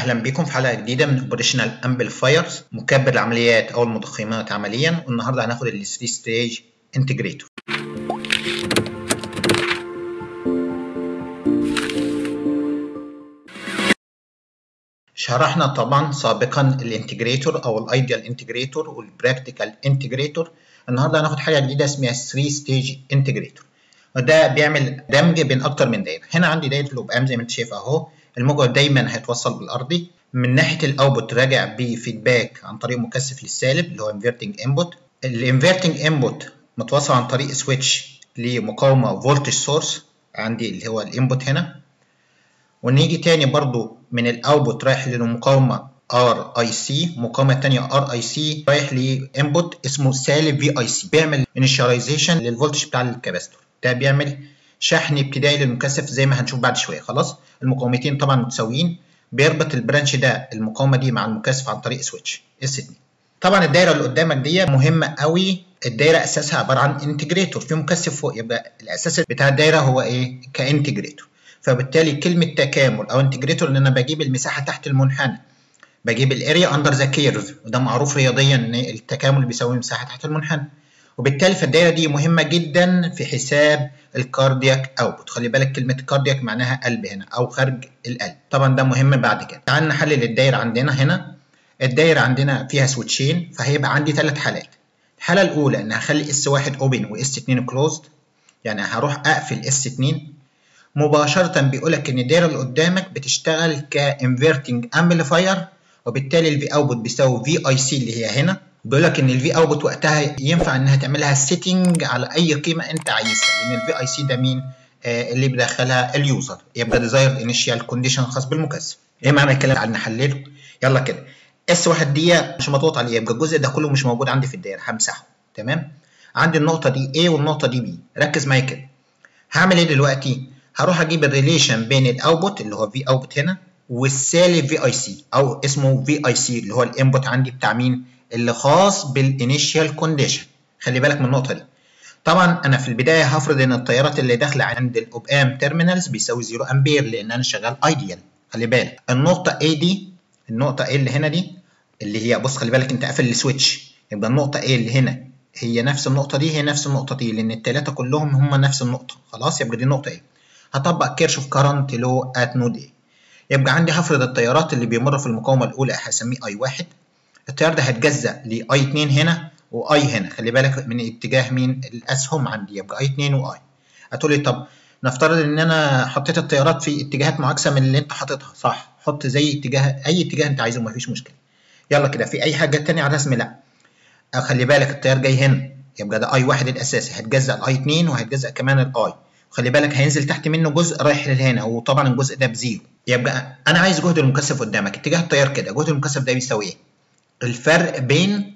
اهلا بكم في حلقه جديده من اوبريشنال امبليفايرز مكبر العمليات او المضخمات عمليا والنهارده هناخد ال 3 ستيج انتجريتور شرحنا طبعا سابقا الانتجريتور او الايديال انتجريتور والبراكتيكال انتجريتور النهارده هناخد حاجه جديده اسمها 3 ستيج انتجريتور وده بيعمل دمج بين اكتر من دايره هنا عندي دايره الاوبام زي ما انت شايف اهو الموجب دايما هيتوصل بالارضي من ناحيه الاوتبوت راجع بفيدباك عن طريق مكثف للسالب اللي هو انفيرتنج انبوت الانفيرتنج انبوت متوصل عن طريق سويتش لمقاومه فولتج سورس عندي اللي هو الانبوت هنا ونيجي تاني برضو من الاوتبوت رايح للمقاومه ار اي سي مقاومه تانية ار اي سي رايح لانبوت اسمه سالب في اي سي بيعمل انيشاليزيشن للفولتج بتاع الكاباستور ده بيعمل شحن ابتدائي للمكثف زي ما هنشوف بعد شويه خلاص المقاومتين طبعا متساويين بيربط البرانش ده المقاومه دي مع المكثف عن طريق سويتش اس 2 طبعا الدايره اللي قدامك دي مهمه قوي الدايره اساسها عباره عن انتجريتور في مكثف فوق يبقى الاساس بتاع الدايره هو ايه كانتجريتور فبالتالي كلمه تكامل او انتجريتور ان انا بجيب المساحه تحت المنحنى بجيب الاريا اندر ذا كيرف وده معروف رياضيا ان التكامل بيساوي مساحه تحت المنحنى وبالتالي فالدايره دي مهمه جدا في حساب الكاردياك اوتبوت خلي بالك كلمه كاردياك معناها قلب هنا او خارج القلب طبعا ده مهم بعد كده تعال نحلل الدايره عندنا هنا الدايره عندنا فيها سويتشين فهيبقى عندي ثلاث حالات الحاله الاولى ان هخلي اس 1 اوبن واس 2 كلوزد يعني هروح اقفل اس 2 مباشره بيقول لك ان الدايره اللي قدامك بتشتغل كانفيرتنج امبليفاير وبالتالي الفي اوتبوت بيساوي في اي سي اللي هي هنا بيقول لك ان الفي اوتبوت وقتها ينفع انها تعملها سيتنج على اي قيمه انت عايزها لان الفي اي سي ده مين آه اللي بيدخلها اليوزر يبقى ديزايرد انيشال كونديشن خاص بالمكثف ايه معنى الكلام اللي نحلله يلا كده اس واحد دي مش مضغوط عليه يبقى الجزء ده كله مش موجود عندي في الدايره همسحه تمام عندي النقطه دي A والنقطه دي B ركز معايا كده هعمل ايه دلوقتي هروح اجيب الريليشن بين الاوتبوت اللي هو في اوتبوت هنا والسالب في اي سي او اسمه في اي سي اللي هو الانبوت عندي بتاع مين اللي خاص بالانيشال كونديشن خلي بالك من النقطه دي طبعا انا في البدايه هفرض ان التيارات اللي داخله عند الاوبام تيرمينالز بيساوي 0 امبير لان انا شغال ايديال خلي بالك النقطه A دي النقطه A اللي هنا دي اللي هي بص خلي بالك انت قافل السويتش يبقى النقطه A اللي هنا هي نفس النقطه دي هي نفس النقطه دي لان الثلاثه كلهم هم نفس النقطه خلاص يبقى دي النقطه A هطبق كيرشوف كارنت لو ات نود A يبقى عندي هفرض التيارات اللي بيمر في المقاومه الاولى هسميه اي واحد التيار ده هيتجزأ ل اي 2 هنا واي هنا خلي بالك من اتجاه مين الاسهم عندي يبقى اي 2 واي هتقول لي طب نفترض ان انا حطيت التيارات في اتجاهات معاكسه من اللي انت حاططها صح حط زي اتجاه اي اتجاه انت عايزه مفيش مشكله يلا كده في اي حاجه تانية على الرسم لا خلي بالك التيار جاي هنا يبقى ده اي واحد الاساسي هيتجزأ لاي 2 وهيتجزأ كمان الاي وخلي بالك هينزل تحت منه جزء رايح لهنا وطبعا الجزء ده بزيرو يبقى انا عايز جهد المكثف قدامك اتجاه التيار كده جهد المكثف ده بيساوي ايه الفرق بين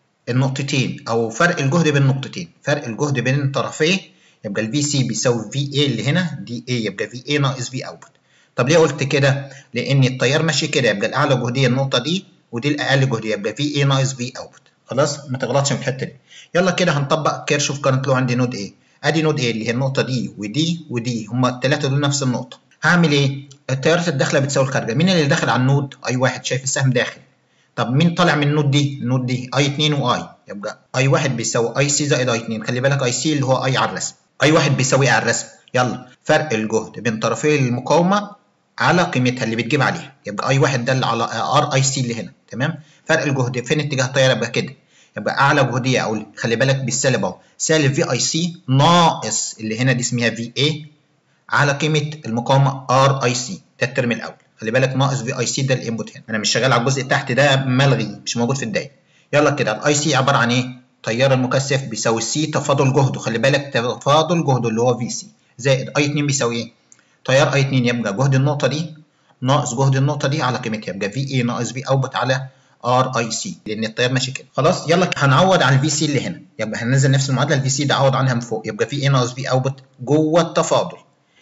النقطتين او فرق الجهد بين النقطتين فرق الجهد بين الطرفين يبقى الفي سي بيساوي في اي اللي هنا دي اي يبقى في اي ناقص في اوتبوت طب ليه قلت كده لان التيار ماشي كده يبقى الاعلى جهديه النقطه دي ودي الاقل جهديه يبقى في اي ناقص في اوتبوت خلاص ما تغلطش من الحته دي يلا كده هنطبق كيرشوف كارنت لو عندي نود ايه ادي نود ايه اللي هي النقطه دي ودي ودي هما الثلاثه دول نفس النقطه هعمل ايه التيارات الداخله بتساوي الخارجه مين اللي داخل على النود اي واحد شايف السهم داخل طب مين طالع من النود دي النود دي اي 2 واي يبقى اي 1 بيساوي اي سي زائد اي 2 خلي بالك اي سي اللي هو اي على الرسم اي 1 بيساوي على الرسم يلا فرق الجهد بين طرفي المقاومه على قيمتها اللي بتجيب عليها يبقى اي 1 ده اللي على ار اي سي اللي هنا تمام فرق الجهد فين اتجاه التيار يبقى كده يبقى اعلى جهديه او خلي بالك بالسالب اهو سالب في اي سي ناقص اللي هنا دي اسمها في اي على قيمه المقاومه ار اي سي ده الترم الاول خلي بالك ناقص في اي سي ده الانبوت هنا انا مش شغال على الجزء تحت ده ملغي مش موجود في الدايره يلا كده الاي سي عباره عن ايه تيار المكثف بيساوي سي تفاضل جهده خلي بالك تفاضل جهده اللي هو في سي زائد اي 2 بيساوي ايه تيار اي 2 يبقى جهد النقطه دي ناقص جهد النقطه دي على قيمتها يبقى في اي ناقص في اوتبوت على ار اي سي لان التيار ماشي كده خلاص يلا هنعوض على الفي سي اللي هنا يبقى هننزل نفس المعادله الفي سي ده عوض عنها من فوق يبقى في اي ناقص في اوتبوت جوه التفاضل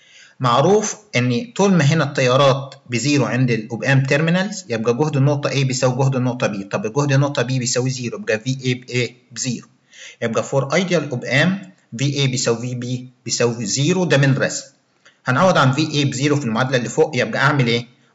معروف ان طول ما هنا التيارات بزيرو عند الاوبام تيرمينالز يبقى جهد النقطه A بيساوي جهد النقطه B طب جهد النقطه B بيساوي زيرو يبقى في A بزيرو يبقى فور ايديال اوبام في A بيساوي في B بيساوي زيرو ده من رسم هنعوض عن في A بزيرو في المعادله اللي فوق يبقى اعمل ايه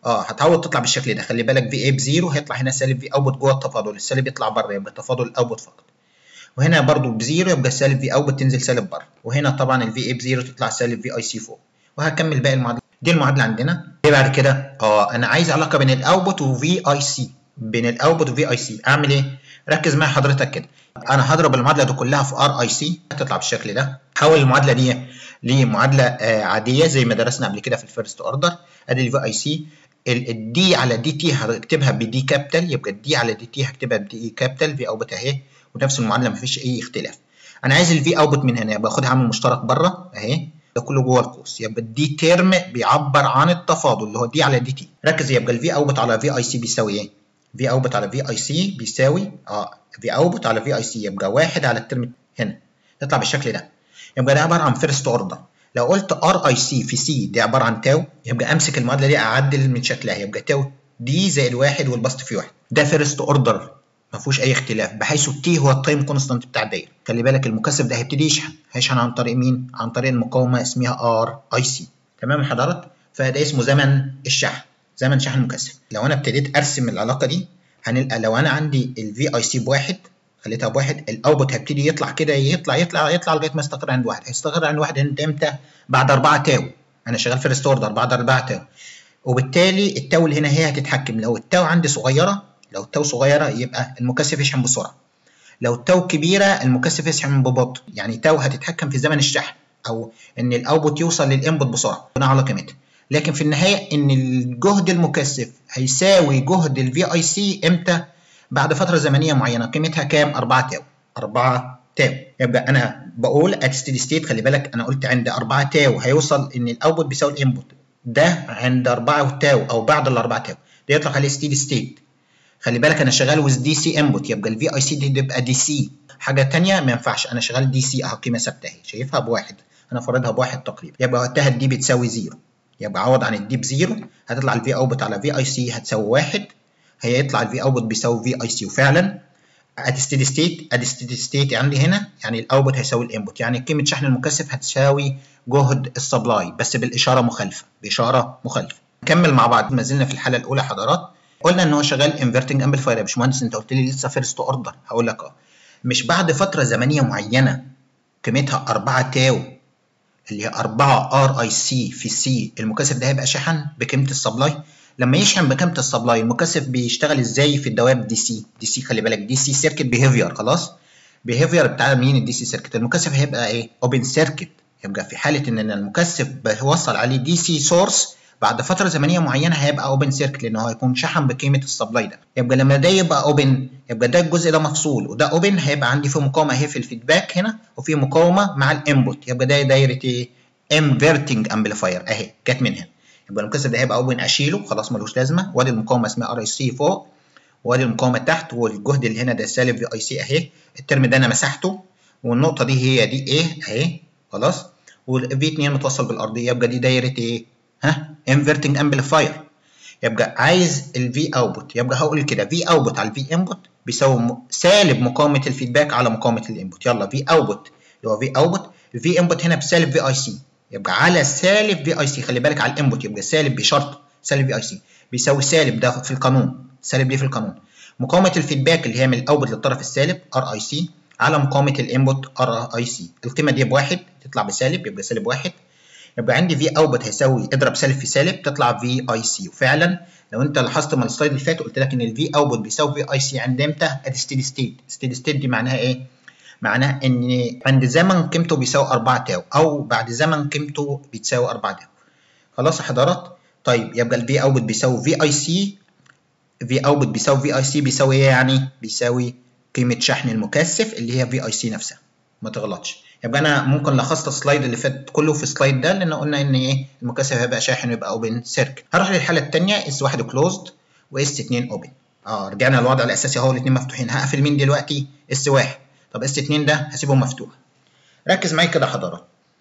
اه هتعود تطلع بالشكل ده خلي بالك في اي بزيرو هيطلع هنا سالب في اوتبوت جوه التفاضل السالب يطلع بره يبقى تفاضل الاوتبوت فقط وهنا برضو بزيرو يبقى سالب في اوتبوت تنزل سالب بره وهنا طبعا الفي اي بزيرو تطلع سالب في اي سي فوق وهكمل باقي المعادله دي المعادله عندنا ايه بعد كده اه انا عايز علاقه بين الاوتبوت وفي اي سي بين الاوتبوت وفي اي سي اعمل ايه ركز معايا حضرتك كده انا هضرب المعادله دي كلها في ار اي سي هتطلع بالشكل ده حول المعادله دي لمعادله آه عاديه زي ما درسنا قبل كده في الفيرست اوردر ادي الفي اي سي الدي على دي تي هكتبها بدي كابيتال يبقى الدي على دي تي هكتبها بدي كابيتال في اوتبوت اهي ونفس المعادله مفيش اي اختلاف انا عايز الفي اوتبوت من هنا يبقى اخدها عامل مشترك بره اهي ده كله جوه القوس يبقى الدي تيرم بيعبر عن التفاضل اللي هو دي على دي تي ركز يبقى الفي اوتبوت على في اي سي بيساوي ايه في اوتبوت على في اي سي بيساوي اه في اوتبوت على في اي سي يبقى واحد على الترم هنا يطلع بالشكل ده يبقى ده عباره عن فيرست اوردر لو قلت ار اي سي في سي دي عباره عن تاو يبقى امسك المعادله دي اعدل من شكلها يبقى تاو دي زائد واحد والبسط في واحد ده فيرست اوردر ما فيهوش اي اختلاف بحيث التي هو التايم كونستانت بتاع الدايره خلي بالك المكثف ده هيبتدي يشحن هيشحن عن طريق مين عن طريق المقاومه اسمها ار اي سي تمام يا حضرات فده اسمه زمن الشحن زمن شحن المكثف لو انا ابتديت ارسم العلاقه دي هنلقى لو انا عندي الفي اي سي بواحد خليتها بواحد الاوتبوت هيبتدي يطلع كده يطلع يطلع يطلع لغايه ما يستقر عند واحد هيستقر عند واحد امتى بعد 4 تاو انا شغال في ريستوردر بعد 4 تاو وبالتالي التاو اللي هنا هي هتتحكم لو التاو عندي صغيره لو التاو صغيره يبقى المكثف يشحن بسرعه لو التاو كبيره المكثف يشحن ببطء يعني تاو هتتحكم في زمن الشحن او ان الاوتبوت يوصل للانبوت بسرعه بناء على قيمتها لكن في النهايه ان الجهد المكثف هيساوي جهد الفي اي سي امتى بعد فتره زمنيه معينه قيمتها كام 4 تاو 4 تاو يبقى انا بقول ات ستيدي ستيت خلي بالك انا قلت عند 4 تاو هيوصل ان الاوتبوت بيساوي الانبوت ده عند 4 تاو او بعد ال 4 تاو ده يطلق عليه ستيدي ستيت خلي بالك انا شغال ويز دي سي انبوت يبقى الفي اي سي دي تبقى دي سي حاجه ثانيه ما ينفعش انا شغال دي سي اهو قيمه ثابته اهي شايفها بواحد انا فارضها بواحد تقريبا يبقى وقتها الدي بتساوي زيرو يبقى عوض عن الدي بزيرو هتطلع الفي اوتبوت على في اي سي هتساوي واحد هيطلع الفي اوتبوت بيساوي في اي سي وفعلا ادي ستيدي ستيت ادي ستيدي ستيت عندي هنا يعني الاوتبوت هيساوي الانبوت يعني قيمه شحن المكثف هتساوي جهد السبلاي بس بالاشاره مخالفه باشاره مخالفه نكمل مع بعض ما زلنا في الحاله الاولى حضرات قلنا ان هو شغال انفرتنج امبليفاير يا باشمهندس انت قلت لي لسه فيرست اوردر هقول لك اه مش بعد فتره زمنيه معينه قيمتها 4 تاو اللي هي 4 ار اي سي في سي المكثف ده هيبقى شحن بقيمه السبلاي لما يشحن بقيمه السبلاي المكثف بيشتغل ازاي في الدوائر دي سي دي سي خلي بالك دي سي سيركت بيهيفير خلاص بيهيفير بتاع مين الدي سي سيركت المكثف هيبقى ايه اوبن سيركت يبقى في حاله ان المكثف بيوصل عليه دي سي سورس بعد فتره زمنيه معينه هيبقى اوبن سيركت لان هو هيكون شحن بقيمه السبلاي ده يبقى لما ده يبقى اوبن يبقى ده الجزء ده مفصول وده اوبن هيبقى عندي في مقاومه اهي في الفيدباك هنا وفي مقاومه مع الانبوت يبقى ده دايره ايه انفرتنج امبليفاير اهي جت من هنا يبقى المكثف ده هيبقى اوبن اشيله خلاص ملوش لازمه وادي المقاومه اسمها ار اي سي فوق وادي المقاومه تحت والجهد اللي هنا ده سالب في اي سي اهي الترم ده انا مسحته والنقطه دي هي دي ايه اهي خلاص والفي 2 متوصل بالارضيه يبقى دي دايره ايه ها انفرتنج امبليفاير يبقى عايز الفي اوتبوت يبقى هقول كده في اوتبوت على الفي انبوت بيساوي سالب مقاومه الفيدباك على مقاومه الانبوت يلا في اوتبوت اللي هو في اوتبوت الفي انبوت هنا بسالب في اي سي يبقى على سالب في اي سي خلي بالك على الانبوت يبقى سالب بشرط سالب في اي سي بيساوي سالب ده في القانون سالب دي في القانون مقاومه الفيدباك اللي هي من الاوتبوت للطرف السالب ار اي سي على مقاومه الانبوت ار اي سي القيمه دي بواحد تطلع بسالب يبقى سالب واحد يبقى عندي في اوتبوت هيساوي اضرب سالب في سالب تطلع في اي سي وفعلا لو انت لاحظت من السلايد اللي فات قلت لك ان الفي اوتبوت بيساوي في اي سي عند امتى؟ ادي ستيدي ستيت ستيدي ستيت دي معناها ايه؟ معناها ان عند زمن قيمته بيساوي 4 تاو او بعد زمن قيمته بتساوي 4 تاو خلاص يا حضرات طيب يبقى الفي اوتبوت بيساوي في اي سي في اوتبوت بيساوي في اي سي بيساوي ايه يعني بيساوي قيمه شحن المكثف اللي هي في اي سي نفسها ما تغلطش يبقى انا ممكن لخصت السلايد اللي فات كله في السلايد ده لان قلنا ان ايه المكثف هيبقى شاحن ويبقى اوبن سيركت هروح للحاله الثانيه اس 1 كلوزد واس 2 اوبن اه رجعنا للوضع الاساسي اهو الاثنين مفتوحين هقفل مين دلوقتي اس 1 طب اس 2 ده هسيبه مفتوح ركز معايا كده حضرات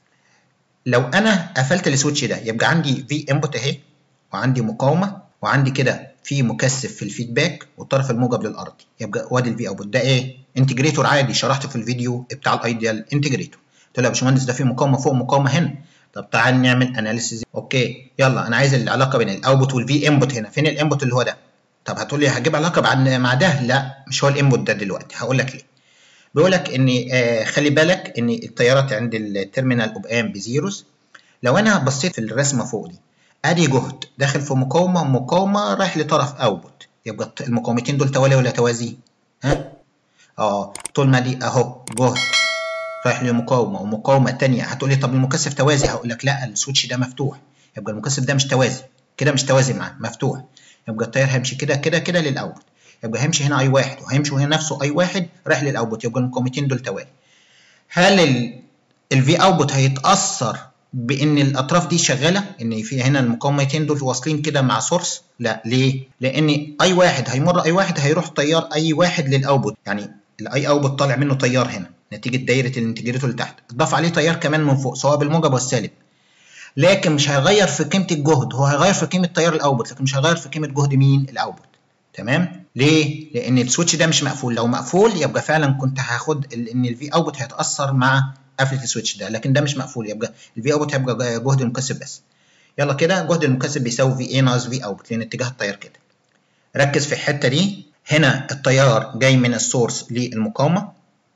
لو انا قفلت السويتش ده يبقى عندي في انبوت اهي وعندي مقاومه وعندي كده في مكثف في الفيدباك والطرف الموجب للارضي يبقى وادي الفي اوتبوت ده ايه انتجريتور عادي شرحته في الفيديو بتاع الايديال انتجريتور قلت له يا باشمهندس ده في مقاومه فوق مقاومه هنا طب تعال نعمل اناليسيز اوكي يلا انا عايز العلاقه بين الاوتبوت والفي انبوت هنا فين الانبوت اللي هو ده طب هتقول لي هجيب علاقه مع ده لا مش هو الانبوت ده دلوقتي هقول لك ليه بيقول لك ان آه خلي بالك ان التيارات عند التيرمينال اوب ام بزيروز لو انا بصيت في الرسمه فوق دي ادي جهد داخل في مقاومه مقاومه رايح لطرف اوتبوت يبقى المقاومتين دول توالي ولا توازي ها اه طول ما دي اهو جهد رايح لمقاومه ومقاومه ثانيه هتقول لي طب المكثف توازي هقول لك لا السويتش ده مفتوح يبقى المكثف ده مش توازي كده مش توازي معاه مفتوح يبقى التيار هيمشي كده كده كده للاوتبوت يبقى هيمشي هنا اي واحد وهيمشي هنا نفسه اي واحد رايح للاوتبوت يبقى المقاومتين دول توالي هل الفي اوتبوت هيتاثر بان الاطراف دي شغاله ان في هنا المقاومتين دول واصلين كده مع سورس لا ليه لان اي واحد هيمر اي واحد هيروح تيار اي واحد للاوتبوت يعني الاي اوتبوت طالع منه تيار هنا نتيجه دايره الانتجريتور اللي تحت اضاف عليه تيار كمان من فوق سواء بالموجب والسالب لكن مش هيغير في قيمه الجهد هو هيغير في قيمه تيار الاوتبوت لكن مش هيغير في قيمه جهد مين الاوتبوت تمام ليه لان السويتش ده مش مقفول لو مقفول يبقى فعلا كنت هاخد ان الفي اوتبوت هيتاثر مع قفله السويتش ده لكن ده مش مقفول يبقى الفي اوتبوت هيبقى جهد المكثف بس يلا كده جهد المكثف بيساوي في اي ناقص في اوتبوت لان اتجاه التيار كده ركز في الحته دي هنا التيار جاي من السورس للمقاومه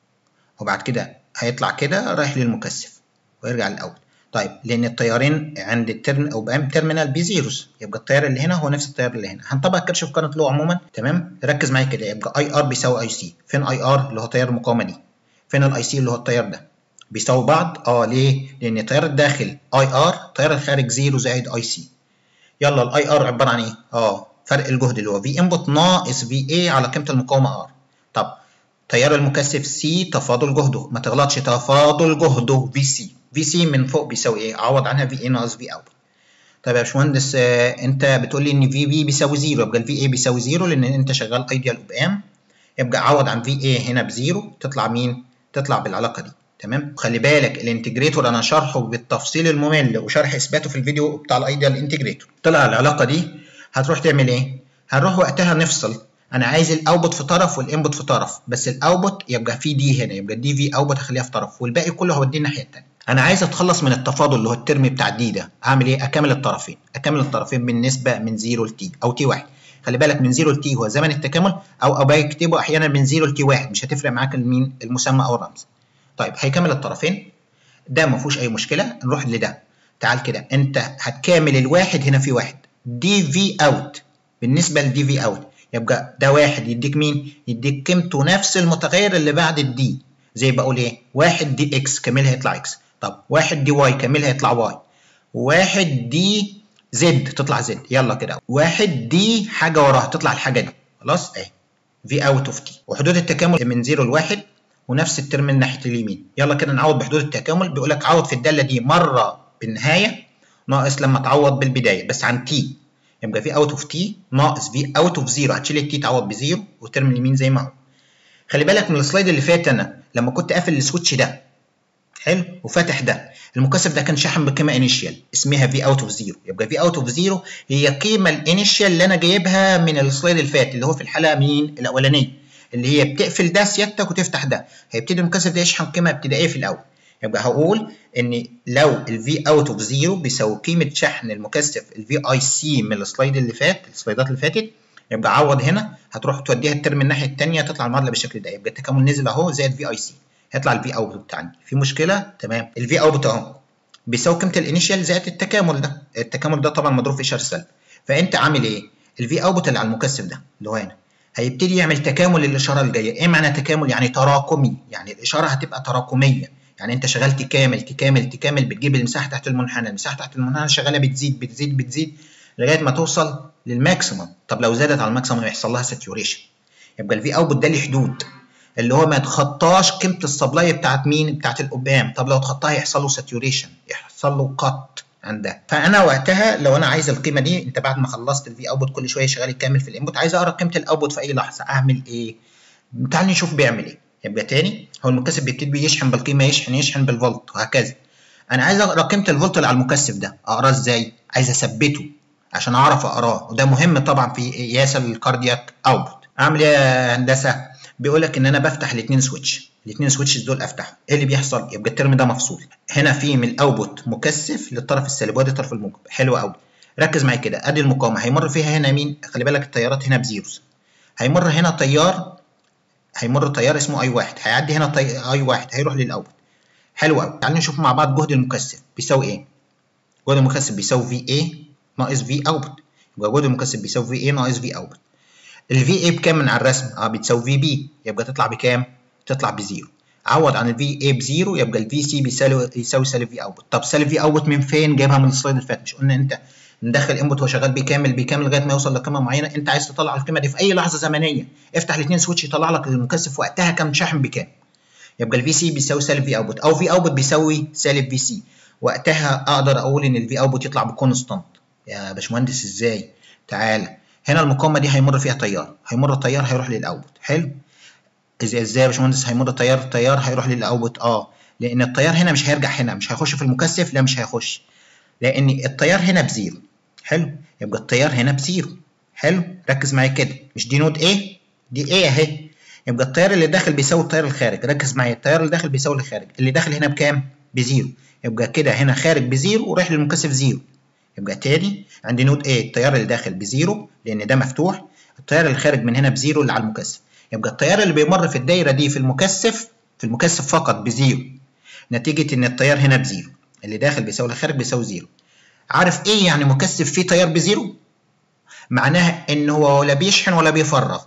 وبعد كده هيطلع كده رايح للمكثف ويرجع للاوتبوت طيب لان التيارين عند الترم او بام تيرمينال بزيروز يبقى التيار اللي هنا هو نفس التيار اللي هنا هنطبق كيرشوف كارنت لو عموما تمام ركز معايا كده يبقى اي ار بيساوي اي سي فين اي ار اللي هو تيار المقاومه دي فين الاي سي اللي هو التيار ده بيساوي بعض اه ليه لان التيار الداخل اي ار التيار الخارج زيرو زائد اي سي يلا الاي ار عباره عن ايه اه فرق الجهد اللي هو في انبوت ناقص في اي على قيمه المقاومه ار طب تيار المكثف سي تفاضل جهده ما تغلطش تفاضل جهده في سي في سي من فوق بيساوي ايه عوض عنها في اي ناقص في اوت طيب يا باشمهندس آه انت بتقول لي ان في بي بيساوي زيرو يبقى الفي اي بيساوي زيرو لان انت شغال ايديال اوب ام يبقى عوض عن في اي هنا بزيرو تطلع مين تطلع بالعلاقه دي تمام وخلي بالك الانتجريتور انا شرحه بالتفصيل الممل وشرح اثباته في الفيديو بتاع الايديال انتجريتور طلع العلاقه دي هتروح تعمل ايه هنروح وقتها نفصل انا عايز الاوتبوت في طرف والانبوت في طرف بس الاوتبوت يبقى في دي هنا يبقى الدي في اوتبوت هخليها في طرف والباقي كله هوديه الناحيه الثانيه انا عايز اتخلص من التفاضل اللي هو الترم بتاع دي ده اعمل ايه اكمل الطرفين اكمل الطرفين بالنسبه من 0 ل تي او تي 1 خلي بالك من 0 ل تي هو زمن التكامل او او بكتبه احيانا من 0 ل تي 1 مش هتفرق معاك المين المسمى او الرمز طيب هيكمل الطرفين ده ما فيهوش اي مشكله نروح لده تعال كده انت هتكامل الواحد هنا في واحد دي في اوت بالنسبه لدي في اوت يبقى ده واحد يديك مين يديك قيمته نفس المتغير اللي بعد الدي زي بقول ايه واحد دي اكس كاملها يطلع اكس طب واحد دي واي كاملها يطلع واي واحد دي زد تطلع زد يلا كده واحد دي حاجه وراها تطلع الحاجه دي خلاص اهي في اوت اوف تي وحدود التكامل من 0 ل 1 ونفس الترم من ناحيه اليمين يلا كده نعوض بحدود التكامل بيقول لك عوض في الداله دي مره بالنهايه ناقص لما تعوض بالبدايه بس عن تي يبقى في اوت اوف تي ناقص في اوت اوف زيرو هتشيل التي تعوض بزيرو والترم اليمين زي ما هو خلي بالك من السلايد اللي فات انا لما كنت قافل السويتش ده حلو وفاتح ده المكثف ده كان شاحن بقيمه انيشيال اسمها في اوت اوف زيرو يبقى في اوت اوف زيرو هي القيمه الانيشيال اللي انا جايبها من السلايد اللي فات اللي هو في الحلقه مين الاولانيه اللي هي بتقفل ده سيادتك وتفتح ده هيبتدي المكثف ده يشحن قيمه ابتدائيه في الاول يبقى هقول ان لو الفي اوت اوف زيرو بيساوي قيمه شحن المكثف الفي اي سي من السلايد اللي فات السلايدات اللي فاتت يبقى عوض هنا هتروح توديها الترم الناحيه الثانيه تطلع المعادله بالشكل ده يبقى التكامل نزل اهو زائد في اي سي هيطلع الفي اوت بتاعنا في مشكله تمام الفي اوت اهو بيساوي قيمه الانيشال زائد التكامل ده التكامل ده طبعا مضروب في اشاره سلب فانت عامل ايه الفي اوت اللي على المكثف ده اللي هو هنا هيبتدي يعمل تكامل للاشاره الجايه ايه معنى تكامل يعني تراكمي يعني الاشاره هتبقى تراكميه يعني انت شغال تكامل تكامل تكامل بتجيب المساحه تحت المنحنى المساحه تحت المنحنى شغاله بتزيد بتزيد بتزيد لغايه ما توصل للماكسيمم طب لو زادت على الماكسيمم يحصل لها ساتيوريشن يبقى الفي اوتبوت ده ليه حدود اللي هو ما يتخطاش قيمه السبلاي بتاعت مين بتاعت القبام طب لو اتخطاها يحصل له ساتيوريشن يحصل له قط عندها فانا وقتها لو انا عايز القيمه دي انت بعد ما خلصت الفي اوتبوت كل شويه شغال يكمل في الانبوت عايز اقرا قيمه الاوتبوت في اي لحظه اعمل ايه تعال نشوف بيعمل ايه يبقى تاني هو المكثف بيبتدي يشحن بالقيمه يشحن يشحن بالفولت وهكذا انا عايز اقرا قيمه الفولت اللي على المكثف ده اقراه ازاي عايز اثبته عشان اعرف اقراه وده مهم طبعا في قياس الكاردياك اوتبوت اعمل ايه يا هندسه بيقول لك ان انا بفتح الاثنين سويتش الاثنين سويتشز دول افتحهم ايه اللي بيحصل يبقى الترم ده مفصول هنا في من الاوتبوت مكثف للطرف السالب وادي الطرف الموجب حلو قوي ركز معايا كده ادي المقاومه هيمر فيها هنا مين خلي بالك التيارات هنا بزيروز هيمر هنا تيار هيمر تيار اسمه اي واحد هيعدي هنا طي... اي واحد هيروح للاوتبوت حلو قوي تعالوا نشوف مع بعض جهد المكثف بيساوي ايه جهد المكثف بيساوي في اي ناقص في اوتبوت يبقى جهد المكثف بيساوي في اي ناقص في اوتبوت الفي اي بكام من على الرسم اه بتساوي في بي يبقى تطلع بكام تطلع بزيرو عوض عن الفي اي بزيرو يبقى الفي سي بيساوي يساوي سالب في اوتبوت طب سالب في اوتبوت من فين جايبها من السلايد اللي فات مش قلنا انت ندخل انبوت هو شغال بيكامل بيكامل لغايه ما يوصل لقيمه معينه انت عايز تطلع القيمه دي في اي لحظه زمنيه افتح الاثنين سويتش يطلع لك المكثف وقتها كام شاحن بكام يبقى الفي سي بيساوي سالب في اوتبوت او في اوتبوت بيساوي سالب في سي وقتها اقدر اقول ان الفي اوتبوت يطلع بكونستانت يا باشمهندس ازاي تعالى هنا المقاومه دي هيمر فيها تيار هيمر التيار هيروح للاوتبوت حلو ازاي ازاي يا باشمهندس هيمر تيار تيار هيروح للاوتبوت اه لان التيار هنا مش هيرجع هنا مش هيخش في المكثف لا مش هيخش لان التيار هنا بزيرو حلو يبقى التيار هنا بزيرو حلو ركز معايا كده مش دي نود ايه دي ايه اهي يبقى التيار اللي داخل بيساوي التيار الخارج ركز معايا التيار اللي داخل بيساوي اللي خارج اللي داخل هنا بكام بزيرو يبقى كده هنا خارج بزيرو ورايح للمكثف زيرو يبقى تاني عندي نود A التيار اللي داخل بزيرو لان ده مفتوح التيار اللي خارج من هنا بزيرو اللي على المكثف يبقى التيار اللي بيمر في الدايره دي في المكثف في المكثف فقط بزيرو نتيجه ان التيار هنا بزيرو اللي داخل بيساوي اللي خارج بيساوي زيرو عارف ايه يعني مكثف فيه تيار بزيرو معناها ان هو ولا بيشحن ولا بيفرغ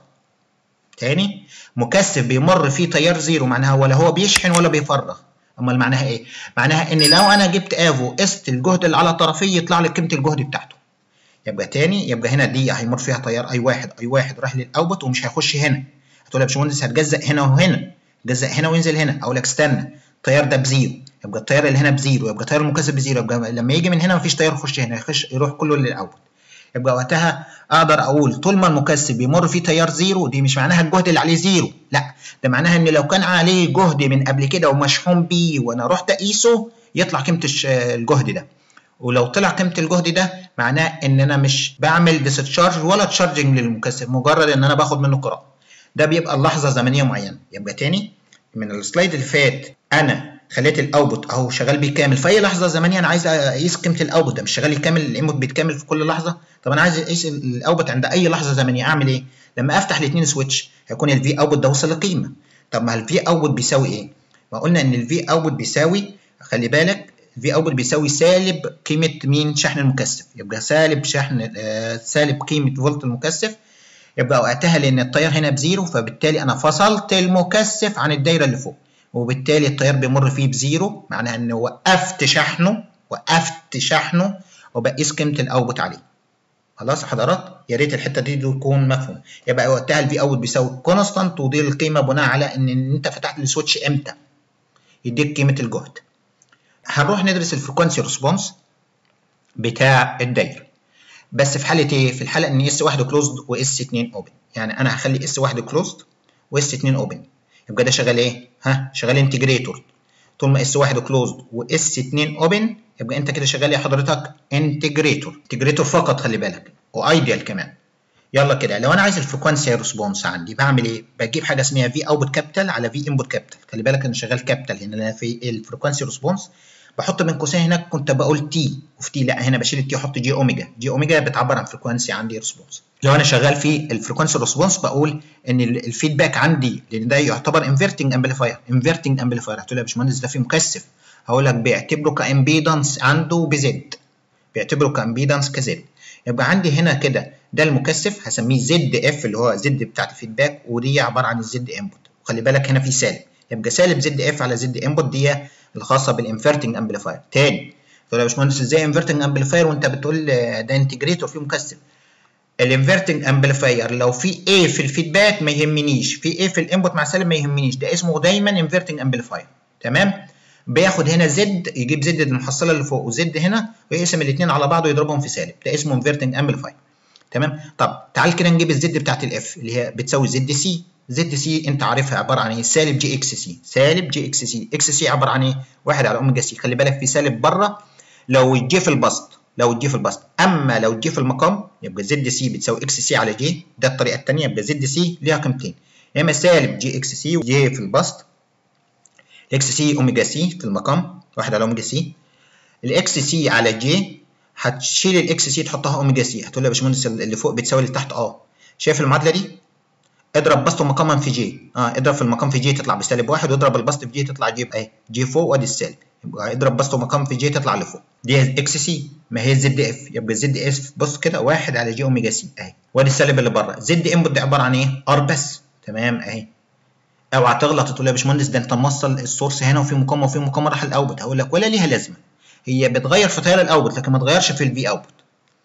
تاني مكثف بيمر فيه تيار زيرو معناها ولا هو بيشحن ولا بيفرغ امال معناها ايه معناها ان لو انا جبت افو قست الجهد اللي على طرفيه يطلع لي قيمه الجهد بتاعته يبقى تاني يبقى هنا دي هيمر فيها تيار اي واحد اي واحد راح للاوبت ومش هيخش هنا هتقول يا باشمهندس هتجزأ هنا وهنا جزأ هنا وينزل هنا اقول لك استنى التيار ده بزيرو يبقى التيار اللي هنا بزيرو يبقى التيار المكثف بزيرو يبقى لما يجي من هنا مفيش تيار يخش هنا يخش يروح كله للاوت يبقى وقتها اقدر اقول طول ما المكثف بيمر فيه تيار زيرو دي مش معناها الجهد اللي عليه زيرو لا ده معناها ان لو كان عليه جهد من قبل كده ومشحون بيه وانا رحت اقيسه يطلع قيمه الجهد ده ولو طلع قيمه الجهد ده معناه ان انا مش بعمل ديستشارج ولا تشارجنج للمكثف مجرد ان انا باخد منه قراءه ده بيبقى اللحظه زمنيه معينه يبقى تاني من السلايد اللي فات انا خليت الاوتبوت اهو شغال بيكامل في اي لحظه زمنيه انا عايز اقيس قيمه الاوتبوت ده مش شغال يكامل الانبوت بيتكامل في كل لحظه طب انا عايز اقيس الاوتبوت عند اي لحظه زمنيه اعمل ايه لما افتح الاثنين سويتش هيكون الفي اوتبوت ده وصل لقيمه طب ما الفي اوتبوت بيساوي ايه ما قلنا ان الفي اوتبوت بيساوي خلي بالك الفي اوتبوت بيساوي سالب قيمه مين شحن المكثف يبقى سالب شحن آه سالب قيمه فولت المكثف يبقى وقتها لان التيار هنا بزيرو فبالتالي انا فصلت المكثف عن الدايره اللي فوق وبالتالي التيار بيمر فيه بزيرو معناها ان وقفت شحنه وقفت شحنه وبقيس قيمه الاوتبوت عليه خلاص حضرات يا ريت الحته دي تكون مفهوم يبقى وقتها الفي اوت بيساوي كونستانت ودي القيمه بناء على ان انت فتحت السويتش امتى يديك قيمه الجهد هنروح ندرس الفريكونسي ريسبونس بتاع الدايره بس في حاله ايه في الحاله ان اس 1 كلوزد واس 2 اوبن يعني انا هخلي اس 1 كلوزد واس 2 اوبن يبقى ده شغال ايه ها شغال انتجريتور طول ما اس 1 كلوزد واس 2 اوبن يبقى انت كده شغال يا حضرتك انتجريتور انتجريتور فقط خلي بالك وايديال كمان يلا كده لو انا عايز الفريكونسي ريسبونس عندي بعمل ايه بجيب حاجه اسمها في اوتبوت كابيتال على في انبوت كابيتال خلي بالك انا شغال كابيتال هنا انا في الفريكونسي ريسبونس بحط بين قوسين هناك كنت بقول تي وفي تي لا هنا بشيل التي واحط جي اوميجا جي اوميجا بتعبر عن فريكونسي عندي ريسبونس لو انا شغال في الفريكونسي ريسبونس بقول ان الفيدباك عندي لان ده يعتبر انفرتنج امبليفاير انفرتنج امبليفاير هتقول يا باشمهندس ده فيه مكثف هقول لك بيعتبره كامبيدنس عنده بزد بيعتبره كامبيدنس كزد يبقى عندي هنا كده ده المكثف هسميه زد اف اللي هو زد بتاعت الفيدباك ودي عباره عن الزد انبوت وخلي بالك هنا في سالب يبقى سالب زد اف على زد انبوت دي الخاصه بالانفرتنج امبليفاير تاني تقول يا باشمهندس ازاي انفرتنج امبليفاير وانت بتقول ده انتجريتور فيه مكثف الانفرتنج امبليفاير لو في A في الفيدباك ما يهمنيش في A في الانبوت مع سالب ما يهمنيش ده اسمه دايما انفرتنج امبليفاير تمام بياخد هنا زد يجيب زد المحصله اللي فوق وزد هنا ويقسم الاثنين على بعض ويضربهم في سالب ده اسمه انفرتنج امبليفاير تمام طب تعال كده نجيب الزد بتاعت الاف اللي هي بتساوي زد سي زد سي انت عارفها عباره عن ايه سالب جي اكس سي سالب جي اكس سي اكس سي عباره عن ايه 1 على اوميجا سي خلي بالك في سالب بره لو جه في البسط لو جه في البسط اما لو جه في المقام يبقى زد سي بتساوي اكس سي على جي ده الطريقه الثانيه يبقى زد سي ليها قيمتين يا اما سالب جي اكس سي وجي في البسط الاكس سي اوميجا سي في المقام واحد على اوميجا سي الاكس سي على جي هتشيل الاكس سي تحطها اوميجا سي هتقول لي يا باشمهندس اللي فوق بتساوي اللي تحت اه شايف المعادله دي اضرب بسط مقاما في جي اه اضرب في المقام في جي تطلع بسالب واحد واضرب البسط في جي تطلع جي بايه جي فوق وادي السالب يبقى اضرب بسط مقام في جي تطلع لفوق دي اكس سي ما هي زد اف يبقى زد اف بص كده واحد على جي اوميجا سي اهي وادي السالب اللي بره زد انبوت دي عباره عن ايه ار بس تمام اهي اوعى تغلط تقول يا باشمهندس ده انت موصل السورس هنا وفي مقام وفي مقام راح الاوتبوت هقول لك ولا ليها لازمه هي بتغير في تيار الاوتبوت لكن ما تغيرش في الفي اوتبوت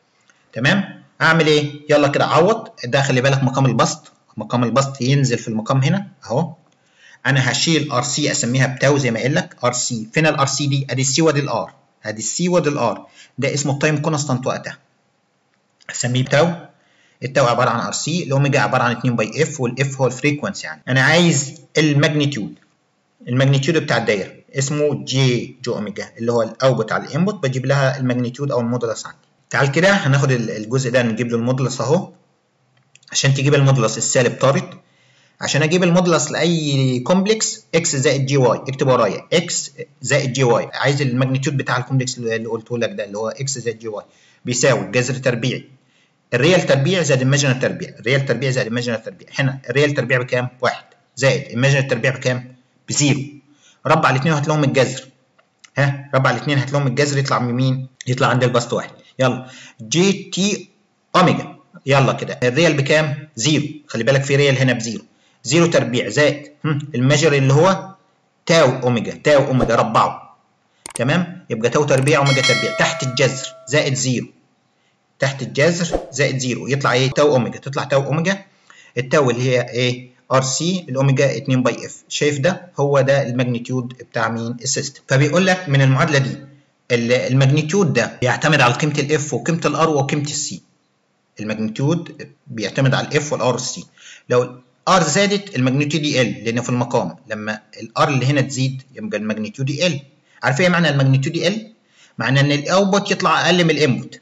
تمام اعمل ايه يلا كده عوض ده خلي بالك مقام البسط مقام البسط ينزل في المقام هنا اهو انا هشيل ار سي اسميها بتاو زي ما قايل لك ار سي فين الار سي دي ادي السي وادي الار ادي السي وادي الار ده اسمه التايم كونستانت وقتها اسميه بتاو التاو عباره عن ار سي الاوميجا عباره عن 2 باي اف والاف هو الفريكونسي يعني انا عايز الماجنتيود الماجنتيود بتاع الدايره اسمه جي جو اوميجا اللي هو الاوتبوت على الانبوت بجيب لها الماجنتيود او المودولس عندي تعال كده هناخد الجزء ده نجيب له المودولس اهو عشان تجيب المودولس السالب طارد عشان اجيب المودولس لاي كومبلكس اكس زائد جي واي اكتب ورايا اكس زائد جي واي عايز الماجنتيود بتاع الكومبلكس اللي قلته لك ده اللي هو اكس زائد جي واي بيساوي جذر تربيعي الريال تربيع زائد الماجنال تربيع الريال تربيع زائد الماجنال تربيع هنا الريال تربيع بكام؟ واحد زائد الماجنال تربيع بكام؟ بزيرو ربع الاثنين وهات لهم الجذر ها ربع الاثنين هات لهم الجذر يطلع من مين؟ يطلع عند البسط واحد يلا جي تي اوميجا يلا كده الريال بكام؟ زيرو خلي بالك في ريال هنا بزيرو زيرو تربيع زائد المجر اللي هو تاو اوميجا تاو اوميجا ربعه تمام يبقى تاو تربيع اوميجا تربيع تحت الجذر زائد زيرو تحت الجذر زائد زيرو يطلع ايه تاو اوميجا تطلع تاو اوميجا التاو اللي هي ايه ار سي الاوميجا 2 باي اف شايف ده هو ده الماجنتيود بتاع مين السيستم فبيقول لك من المعادله دي الماجنتيود ده بيعتمد على قيمه الاف وقيمه الار وقيمه السي الماجنتيود بيعتمد على الاف والار والسي لو ار زادت الماجنتيود يقل لان في المقام لما الار اللي هنا تزيد يبقى الماجنتيود يقل عارف ايه معنى الماجنتيود يقل معنى ان الاوتبوت يطلع اقل من الانبوت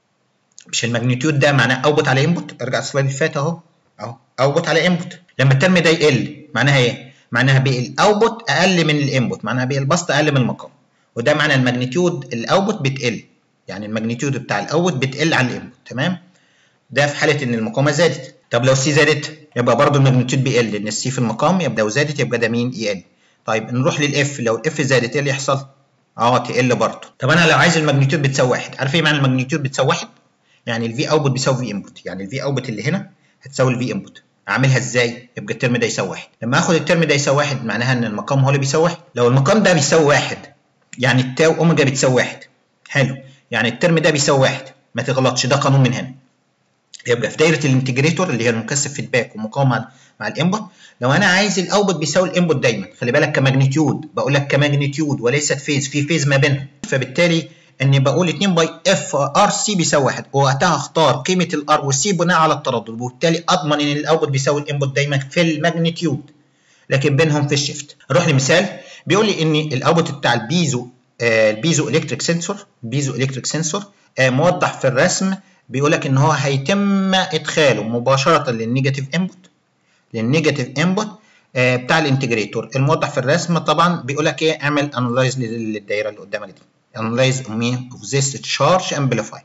مش الماجنتيود ده معناه اوتبوت على انبوت ارجع السلايد اللي فات اهو اهو اوتبوت على انبوت لما الترم ده يقل معناها ايه معناها بقى الاوتبوت اقل من الانبوت معناها بقى البسط اقل من المقام وده معنى الماجنتيود الاوتبوت بتقل يعني الماجنتيود بتاع الاوتبوت بتقل عن الانبوت تمام ده في حاله ان المقاومه زادت طب لو السي زادت يبقى برضه الماجنتيود بيقل لان السي في المقام يبقى لو زادت يبقى ده مين يقل طيب نروح للاف لو الاف زادت ايه اللي يحصل اه تقل برضه طب انا لو عايز الماجنتيود بتساوي واحد عارف ايه معنى الماجنتيود بتساوي واحد يعني الفي اوتبوت بيساوي في انبوت يعني الفي اوتبوت اللي هنا هتساوي الفي انبوت اعملها ازاي يبقى الترم ده يساوي واحد لما اخد الترم ده يساوي واحد معناها ان المقام هو اللي بيساوي واحد لو المقام ده بيساوي واحد يعني التاو اوميجا بتساوي واحد حلو يعني الترم ده بيساوي واحد ما تغلطش ده قانون من هنا يبقى في دايره الانتجريتور اللي هي المكثف فيدباك ومقاومه مع الانبوت لو انا عايز الاوتبوت بيساوي الانبوت دايما خلي بالك كماجنتيود بقول لك كماجنتيود وليست فيز في فيز ما بينهم فبالتالي اني بقول 2 باي اف ار سي بيساوي 1 ووقتها اختار قيمه الار والسي بناء على التردد وبالتالي اضمن ان الاوتبوت بيساوي الانبوت دايما في الماجنتيود لكن بينهم في الشيفت نروح لمثال بيقول لي ان الاوتبوت بتاع البيزو آه البيزو الكتريك سنسور البيزو الكتريك سنسور آه موضح في الرسم بيقول لك ان هو هيتم ادخاله مباشره للنيجاتيف انبوت للنيجاتيف انبوت آه بتاع الانتجريتور الموضح في الرسم طبعا بيقول لك ايه اعمل انلايز للدايره اللي قدامك دي analyze of this charge amplify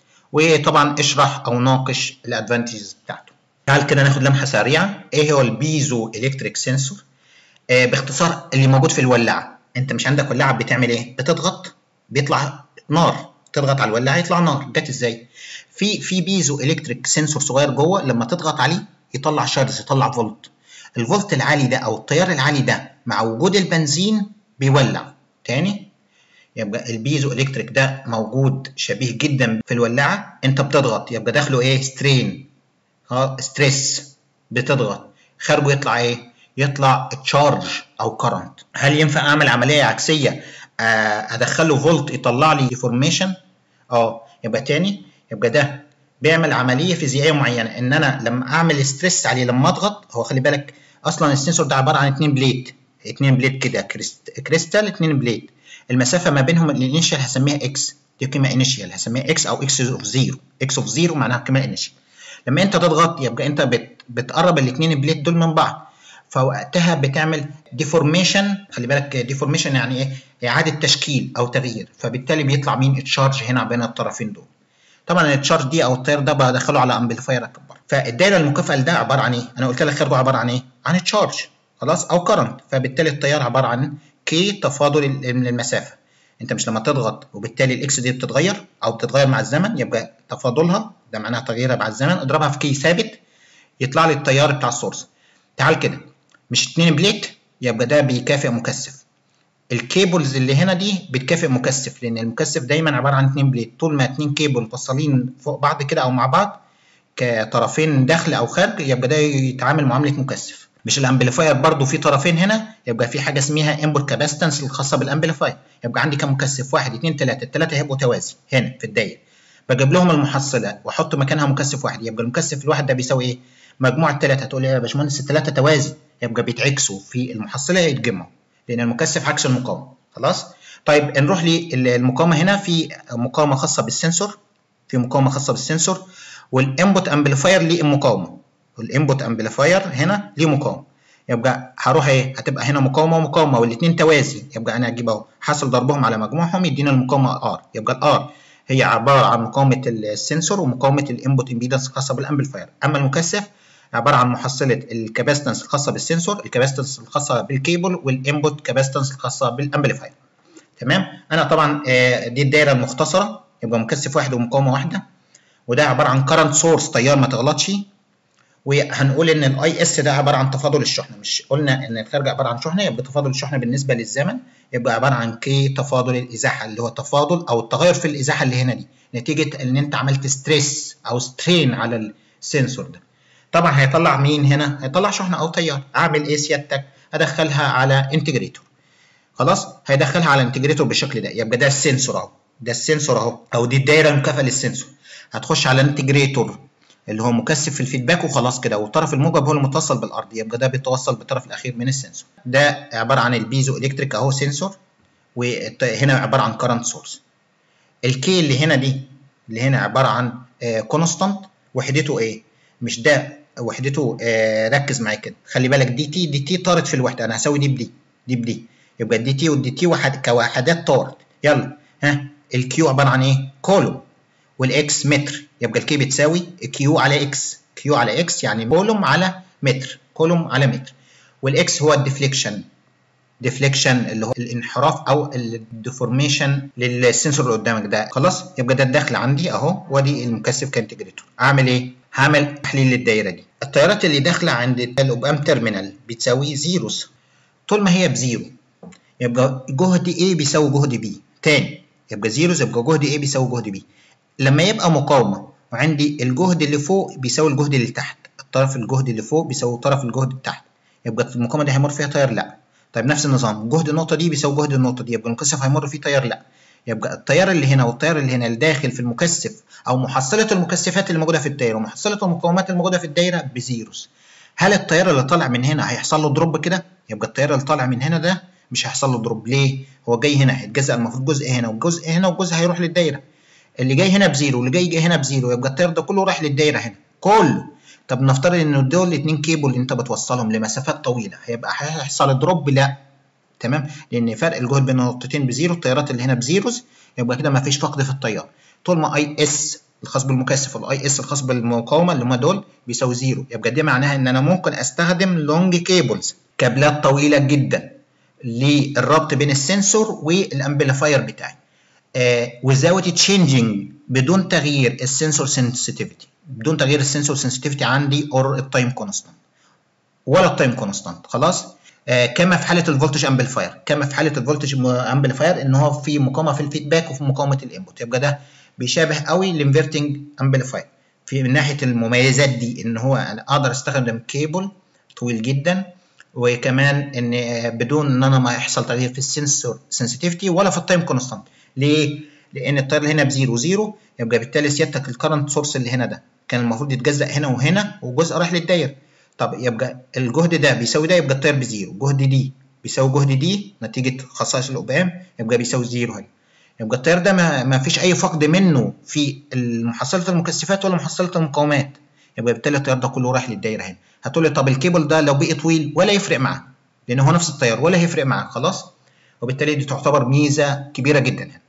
وطبعا اشرح او ناقش الادفانتجز بتاعته تعال كده ناخد لمحه سريعه ايه هو البيزو الكتريك سنسور آه باختصار اللي موجود في الولاعه انت مش عندك ولاعه بتعمل ايه بتضغط بيطلع نار تضغط على الولاعه يطلع نار جت ازاي في في بيزو الكتريك سنسور صغير جوه لما تضغط عليه يطلع شارج يطلع فولت الفولت العالي ده او التيار العالي ده مع وجود البنزين بيولع تاني يبقى البيزو الكتريك ده موجود شبيه جدا في الولاعه انت بتضغط يبقى داخله ايه سترين اه ستريس بتضغط خارجه يطلع ايه يطلع تشارج او كرنت هل ينفع اعمل عمليه عكسيه آه ادخله فولت يطلع لي فورميشن اه يبقى تاني يبقى ده بيعمل عمليه فيزيائيه معينه ان انا لما اعمل ستريس عليه لما اضغط هو خلي بالك اصلا السنسور ده عباره عن اتنين بليت اتنين بليت كده كريستال اتنين بليت المسافه ما بينهم الانيشال هسميها اكس دي قيمه انيشال هسميها اكس او اكس اوف زيرو اكس اوف زيرو معناها قيمه انيشال لما انت تضغط يبقى انت بت بتقرب الاثنين بليت دول من بعض فوقتها بتعمل ديفورميشن خلي بالك ديفورميشن يعني ايه اعاده تشكيل او تغيير فبالتالي بيطلع مين تشارج هنا بين الطرفين دول طبعا التشارج دي او التيار ده بدخله على امبليفاير اكبر فالدايره المكافئه ده عباره عن ايه انا قلت لك خارجه عباره عن ايه عن تشارج خلاص او كرنت فبالتالي التيار عباره عن كي تفاضل من المسافه انت مش لما تضغط وبالتالي الاكس دي بتتغير او بتتغير مع الزمن يبقى تفاضلها ده معناها تغييرها مع الزمن اضربها في كي ثابت يطلع لي التيار بتاع السورس تعال كده مش اتنين بليت يبقى ده بيكافئ مكثف الكيبلز اللي هنا دي بتكافئ مكثف لان المكثف دايما عباره عن اتنين بليت طول ما اتنين كيبل مفصلين فوق بعض كده او مع بعض كطرفين داخل او خارج يبقى ده يتعامل معامله مكثف مش الامبليفاير برضو في طرفين هنا يبقى في حاجه اسمها انبوت كاباستنس الخاصه بالامبليفاير يبقى عندي كام مكثف واحد اثنين ثلاثه الثلاثه هيبقوا توازي هنا في الدايره بجيب لهم المحصله واحط مكانها مكثف واحد يبقى المكثف الواحد ده بيساوي ايه مجموع الثلاثه هتقول يا باشمهندس الثلاثه توازي يبقى بيتعكسوا في المحصله يتجمعوا لان المكثف عكس المقاومه خلاص طيب نروح للمقاومه هنا في مقاومه خاصه بالسنسور في مقاومه خاصه بالسنسور والانبوت امبليفاير ليه مقاومه والانبوت امبليفاير هنا ليه مقاومه يبقى هروح ايه هتبقى هنا مقاومه ومقاومه والاثنين توازي يبقى انا اجيب اهو حاصل ضربهم على مجموعهم يدينا المقاومه ار يبقى الار هي عباره عن مقاومه السنسور ومقاومه الانبوت امبيدنس الخاصه بالامبليفاير اما المكثف عباره عن محصله الكاباستنس الخاصه بالسنسور الكاباستنس الخاصه بالكيبل والانبوت كاباستنس الخاصه بالامبليفاير تمام انا طبعا دي الدايره المختصره يبقى مكثف واحد ومقاومه واحده وده عباره عن كرنت سورس تيار ما تغلطش وهنقول ان الاي اس ده عباره عن تفاضل الشحنه مش قلنا ان الخارج عباره عن شحنه يبقى تفاضل الشحنه بالنسبه للزمن يبقى عباره عن كي تفاضل الازاحه اللي هو تفاضل او التغير في الازاحه اللي هنا دي نتيجه ان انت عملت ستريس او سترين على السنسور ده طبعا هيطلع مين هنا هيطلع شحنه او تيار اعمل ايه سيادتك ادخلها على انتجريتور خلاص هيدخلها على انتجريتور بالشكل ده يبقى ده السنسور اهو ده السنسور اهو او دي الدايره المكافئه للسنسور هتخش على انتجريتور اللي هو مكثف في الفيدباك وخلاص كده والطرف الموجب هو المتصل بالارض يبقى ده بيتوصل بالطرف الاخير من السنسور ده عباره عن البيزو الكتريك اهو سنسور وهنا عباره عن كرنت سورس الكي اللي هنا دي اللي هنا عباره عن كونستانت وحدته ايه مش ده وحدته آه ركز معايا كده خلي بالك دي تي دي تي طارت في الوحده انا هساوي دي بدي دي بدي يبقى الدي تي والدي تي واحد كوحدات طارت يلا ها الكيو عباره عن ايه كولوم والاكس متر يبقى الكي بتساوي كيو على اكس كيو على اكس يعني كولوم على متر كولوم على متر والاكس هو الديفليكشن ديفليكشن اللي هو الانحراف او الديفورميشن للسنسور اللي قدامك ده خلاص يبقى ده الدخل عندي اهو وادي المكثف كانتجريتور اعمل ايه هعمل تحليل للدايره دي التيارات اللي داخله عند الاوبام تيرمينال بتساوي زيروز طول ما هي بزيرو يبقى جهد A بيساوي جهد B تاني يبقى زيروز يبقى جهد A بيساوي جهد B لما يبقى مقاومه وعندي الجهد اللي فوق بيساوي الجهد اللي تحت الطرف الجهد اللي فوق بيساوي طرف الجهد اللي تحت يبقى المقاومه دي هيمر فيها تيار لا طيب نفس النظام جهد النقطه دي بيساوي جهد النقطه دي يبقى المكثف هيمر فيه تيار لا يبقى التيار اللي هنا والتيار اللي هنا الداخل في المكثف او محصله المكثفات اللي موجوده في الدايره ومحصله المقاومات الموجوده في الدايره بزيروز هل التيار اللي طالع من هنا هيحصل له دروب كده يبقى التيار اللي طالع من هنا ده مش هيحصل له دروب ليه هو جاي هنا هيتجزأ المفروض جزء هنا وجزء هنا وجزء هيروح للدايره اللي جاي هنا بزيرو واللي جاي هنا بزيرو يبقى التيار ده كله رايح للدايره هنا كله طب نفترض ان دول الاثنين كيبل اللي انت بتوصلهم لمسافات طويله هيبقى هيحصل دروب لا تمام لان فرق الجهد بين النقطتين بزيرو التيارات اللي هنا بزيروز يبقى كده ما فيش فقد في التيار طول ما اي اس الخاص بالمكثف والاي اس الخاص بالمقاومه اللي هم دول بيساوي زيرو يبقى دي معناها ان انا ممكن استخدم لونج كيبلز كابلات طويله جدا للربط بين السنسور والامبليفاير بتاعي آه without changing بدون تغيير السنسور sensitivity بدون تغيير السنسور sensitivity عندي اور التايم كونستانت ولا التايم كونستانت خلاص آه كما في حاله الفولتج امبليفاير كما في حاله الفولتج امبليفاير ان هو في مقاومه في الفيدباك وفي مقاومه الانبوت يبقى ده بيشابه قوي الانفرتنج امبليفاير في من ناحيه المميزات دي ان هو انا اقدر استخدم كيبل طويل جدا وكمان ان بدون ان انا ما يحصل تغيير في السنسور سنسيتيفيتي ولا في التايم كونستانت ليه لان التيار اللي هنا بزيرو زيرو يبقى بالتالي سيادتك الكرنت سورس اللي هنا ده كان المفروض يتجزأ هنا وهنا وجزء رايح للدايره طب يبقى الجهد ده بيساوي ده يبقى التيار بزيرو جهد دي بيساوي جهد دي نتيجه خصائص الأوبام يبقى بيساوي زيرو هنا يبقى التيار ده ما, ما فيش اي فقد منه في محصله المكثفات ولا محصله المقاومات يبقى بالتالي التيار ده كله رايح للدايره هنا هتقول لي طب الكيبل ده لو بقي طويل ولا يفرق معاه لان هو نفس التيار ولا هيفرق معاه خلاص وبالتالي دي تعتبر ميزه كبيره جدا هنا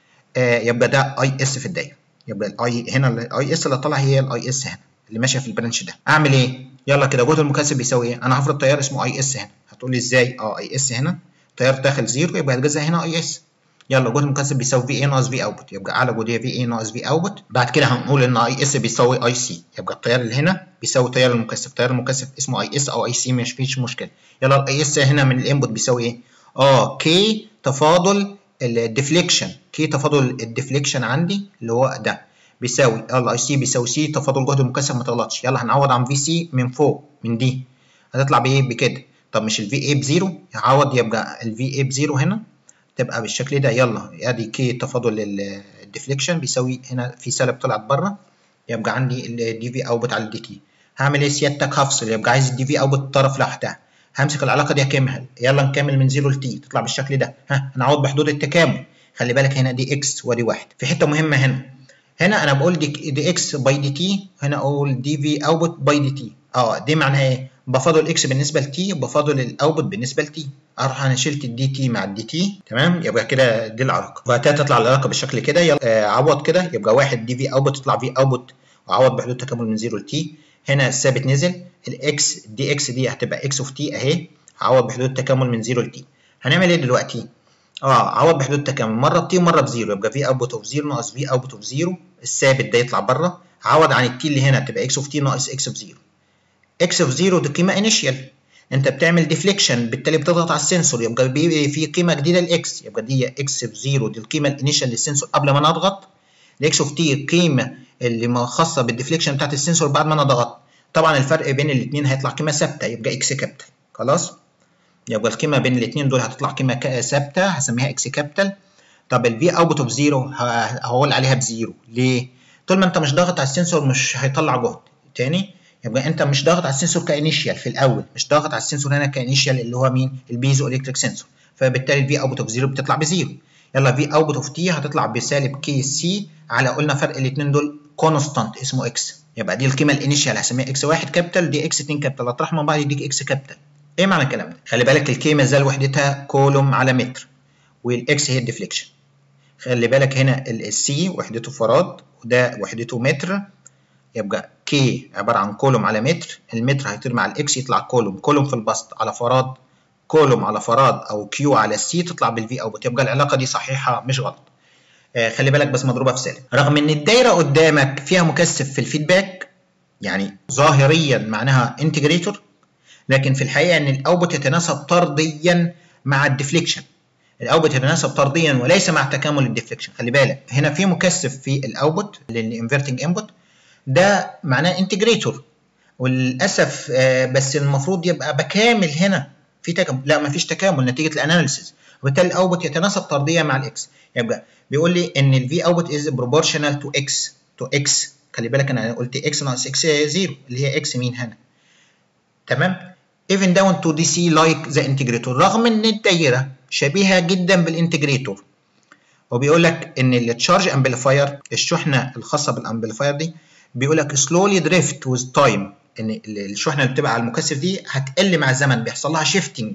آه يبقى ده اي اس في الدايره يبقى الاي هنا الاي اس اللي طالعه هي الاي اس هنا اللي ماشيه في البرانش ده اعمل ايه يلا كده جهد المكثف بيساوي ايه انا هفرض تيار اسمه اي اس هنا هتقول لي ازاي اه اي اس هنا تيار داخل زيرو يبقى الجزء هنا اي اس يلا جهد المكثف بيساوي في اي ناقص في اوتبوت يبقى اعلى جهديه في اي ناقص في اوتبوت بعد كده هنقول ان اي اس بيساوي اي سي يبقى التيار اللي هنا بيساوي تيار المكثف التيار المكثف اسمه اي اس او اي سي مش فيش مشكله يلا الاي اس هنا من الانبوت بيساوي ايه اه كي تفاضل الديفليكشن كي تفاضل الديفليكشن عندي اللي هو ده بيساوي الاي سي بيساوي سي تفاضل جهد المكثف ما تغلطش يلا هنعوض عن في سي من فوق من دي هتطلع بايه بكده طب مش الفي اي بزيرو هعوض يبقى الفي اي بزيرو هنا تبقى بالشكل ده يلا ادي كي تفاضل الديفليكشن بيساوي هنا في سالب طلعت بره يبقى عندي الدي في اوتبوت على الدي تي هعمل ايه سيادتك هفصل يبقى عايز الدي في اوتبوت الطرف لوحدها همسك العلاقه دي اكمل يلا نكمل من 0 ل تي تطلع بالشكل ده ها هنعوض بحدود التكامل خلي بالك هنا دي اكس ودي واحد في حته مهمه هنا هنا انا بقول دي, دي اكس باي دي تي هنا اقول دي في اوتبوت باي دي تي اه دي معناها ايه بفاضل اكس بالنسبه لتي وبفاضل الاوتبوت بالنسبه لتي اروح انا شلت الدي تي مع الدي تي تمام يبقى كده دي العلاقه وبعد كده تطلع العلاقه بالشكل كده يلا آه عوض كده يبقى واحد دي في اوتبوت تطلع في اوتبوت وعوض بحدود تكامل من 0 لتي هنا الثابت نزل الاكس دي اكس دي هتبقى اكس اوف تي اهي هعوض بحدود التكامل من 0 لتي هنعمل ايه دلوقتي اه عوض بحدود التكامل مره بتي ومره بزيرو يبقى في اوتبوت اوف 0 ناقص في اوتبوت اوف 0 الثابت ده يطلع بره عوض عن التي اللي هنا تبقى اكس اوف تي ناقص اكس اوف 0 اكس اوف 0 دي قيمه انيشال انت بتعمل ديفليكشن بالتالي بتضغط على السنسور يبقى بيبقى في قيمه جديده لاكس يبقى دي اكس اوف 0 دي القيمه الانيشال للسنسور قبل ما انا اضغط الاكس اوف تي القيمه اللي خاصه بالديفليكشن بتاعت السنسور بعد ما انا ضغطت طبعا الفرق بين الاثنين هيطلع قيمه ثابته يبقى اكس كابيتال خلاص يبقى القيمه بين الاثنين دول هتطلع قيمه ثابته هسميها اكس كابيتال طب الفي اوتبوت اوف 0 هقول عليها بزيرو ليه طول ما انت مش ضاغط على السنسور مش هيطلع جهد تاني يبقى انت مش ضاغط على السنسور كانيشيال في الاول مش ضاغط على السنسور هنا كانيشيال اللي هو مين البيزو الكتريك سنسور فبالتالي الفي اوتبوت اوف 0 بتطلع بزيرو يلا في اوتبوت اوف تي هتطلع بسالب كي سي على قلنا فرق الاثنين دول كونستانت اسمه اكس يبقى دي القيمه الانيشيال هسميها اكس 1 كابيتال دي اكس 2 كابيتال اطرحهم من بعض يديك اكس كابيتال ايه معنى الكلام ده خلي بالك الكي ما زال وحدتها كولوم على متر والاكس هي الديفليكشن خلي بالك هنا السي وحدته فراد وده وحدته متر يبقى كي عباره عن كولوم على متر المتر هيطير مع الاكس يطلع كولوم كولوم في البسط على فراد كولوم على فراد او كيو على سي تطلع بالفي اوتبوت يبقى العلاقه دي صحيحه مش غلط آه خلي بالك بس مضروبه في سالب رغم ان الدايره قدامك فيها مكثف في الفيدباك يعني ظاهريا معناها انتجريتور لكن في الحقيقه ان الاوتبوت يتناسب طرديا مع الديفليكشن الاوتبوت يتناسب طرديا وليس مع تكامل الديفليكشن خلي بالك هنا في مكثف في الاوتبوت للانفرتنج انبوت ده معناه انتجريتور وللاسف آه بس المفروض يبقى بكامل هنا في تكامل لا ما فيش تكامل نتيجه الاناليسيس وبالتالي الاوتبوت يتناسب طرديا مع الاكس يبقى بيقول لي ان الفي اوتبوت از بروبورشنال تو اكس تو اكس خلي بالك انا قلت اكس ناقص اكس 0 اللي هي اكس مين هنا تمام even down to DC like the integrator رغم ان الدايره شبيهه جدا بالانتجريتور وبيقول لك ان التشارج امبليفاير الشحنه الخاصه بالامبليفاير دي بيقول لك slowly drift with time ان الشحنه اللي بتبقى على المكثف دي هتقل مع الزمن بيحصل لها shifting